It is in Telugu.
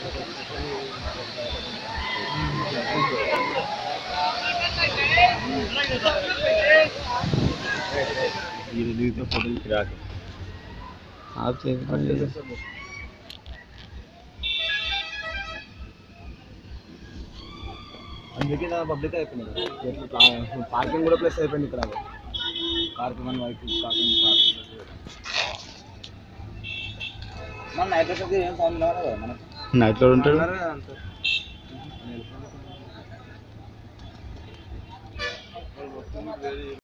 ఇది దిగితే ఫోటోలు రాకు ఆఫ్ చేసి అందుకే నా పబ్లిక్ అయిపోయింది పార్కింగ్ కూడా ప్లేస్ అయిపోయింది ఇక్కడ కార్కి వన్ వెహికల్ పార్కింగ్ పార్కింగ్ మన నైట్ వచ్చేది ఏం సౌండ్ రావాలి కదా మనకు నైట్లో ఉంటాడు అంతే